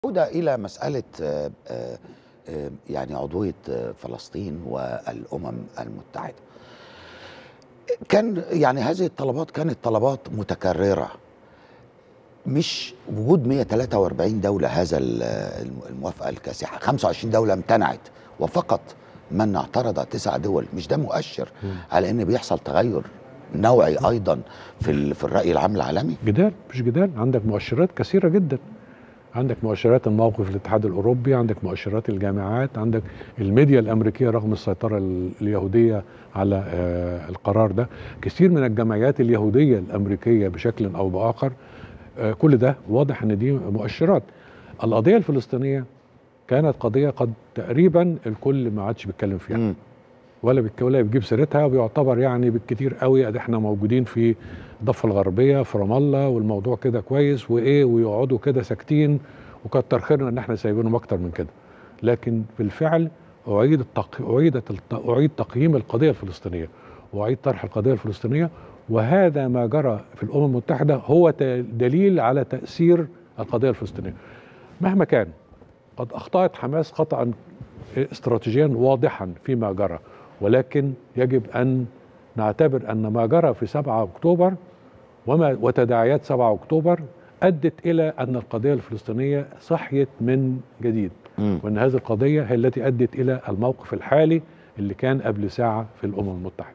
عودة إلى مسألة آه، آه، آه، يعني عضوية آه، فلسطين والأمم المتحدة كان يعني هذه الطلبات كانت طلبات متكررة مش وجود 143 دولة هذا ال- الم- الموافقة الكاسحة 25 دولة امتنعت وفقط من اعترض تسع دول مش ده مؤشر على ان بيحصل تغير نوعي ايضا في ال- في الرأي العام العالمي جدال مش جدال عندك مؤشرات كثيرة جدا عندك مؤشرات الموقف الاتحاد الأوروبي عندك مؤشرات الجامعات عندك الميديا الأمريكية رغم السيطرة ال- اليهودية على آه، القرار ده كثير من الجمعيات اليهودية الأمريكية بشكل أو بآخر آه، كل ده واضح أن دي مؤشرات القضية الفلسطينية كانت قضية قد تقريبا الكل ما عادش بيتكلم فيها مم. ولا بيك ولا بيجيب سيرتها وبيعتبر يعني بالكتير قوي ادي احنا موجودين في الضفه الغربيه في رام الله والموضوع كده كويس وايه ويقعدوا كده ساكتين وكتر خيرنا ان احنا سايبينهم اكتر من كده لكن بالفعل اعيد التق... اعيدت الت... اعيد تقييم القضيه الفلسطينيه واعيد طرح القضيه الفلسطينيه وهذا ما جرى في الامم المتحده هو ت... دليل على تاثير القضيه الفلسطينيه مهما كان قد اخطات حماس خطا استراتيجيا واضحا فيما جرى ولكن يجب ان نعتبر ان ما جرى في 7 اكتوبر وما وتداعيات 7 اكتوبر ادت الى ان القضيه الفلسطينيه صحيت من جديد مم. وان هذه القضيه هي التي ادت الى الموقف الحالي اللي كان قبل ساعه في الامم المتحده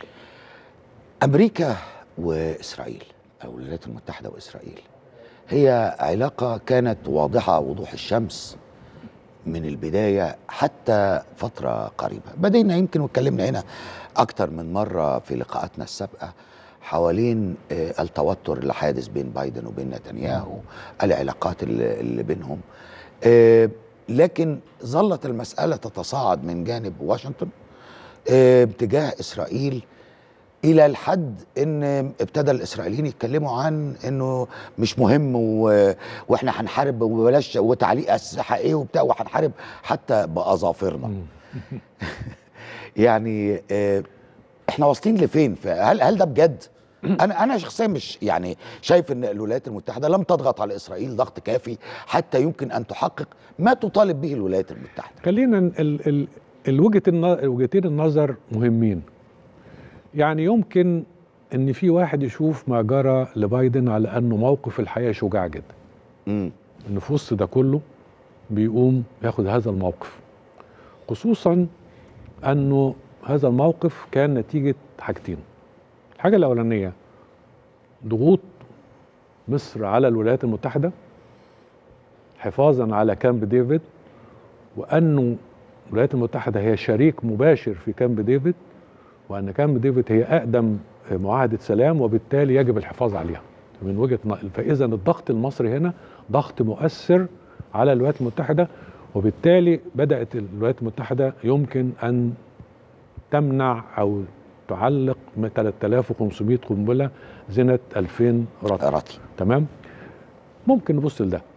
امريكا واسرائيل او الولايات المتحده واسرائيل هي علاقه كانت واضحه وضوح الشمس من البدايه حتى فتره قريبه بدينا يمكن واتكلمنا هنا اكتر من مره في لقاءاتنا السابقه حوالين آه، التوتر اللي حادث بين بايدن وبين نتنياهو العلاقات اللي اللي بينهم آه، لكن ظلت المساله تتصاعد من جانب واشنطن آه، باتجاه اسرائيل الى الحد ان ابتدى الاسرائيليين يتكلموا عن انه مش مهم و... واحنا هنحارب وبلاش وتعليق اسلحه ايه وبتاع وهنحارب حتى باظافرنا يعني آه، احنا واصلين لفين ف- هل هل ده بجد انا انا شخصيا مش يعني شايف ان الولايات المتحده لم تضغط على اسرائيل ضغط كافي حتى يمكن ان تحقق ما تطالب به الولايات المتحده خلينا ال ال الوجهة الن- وجهتين النظر مهمين يعني يمكن ان في واحد يشوف ما جرى لبايدن على انه موقف الحقيقه شجاع جدا امم ان في وسط ده كله بيقوم ياخد هذا الموقف خصوصا انه هذا الموقف كان نتيجه حاجتين الحاجه الاولانيه ضغوط مصر على الولايات المتحده حفاظا على كامب ديفيد وانه الولايات المتحده هي شريك مباشر في كامب ديفيد وان كامب ديفيد هي اقدم معاهده سلام وبالتالي يجب الحفاظ عليها من وجهه ن- فاذا الضغط المصري هنا ضغط مؤثر على الولايات المتحده وبالتالي بدات الولايات المتحده يمكن ان تمنع او تعلق من 3500 قنبله زنه 2000 رطل راتي تمام ممكن نبص لده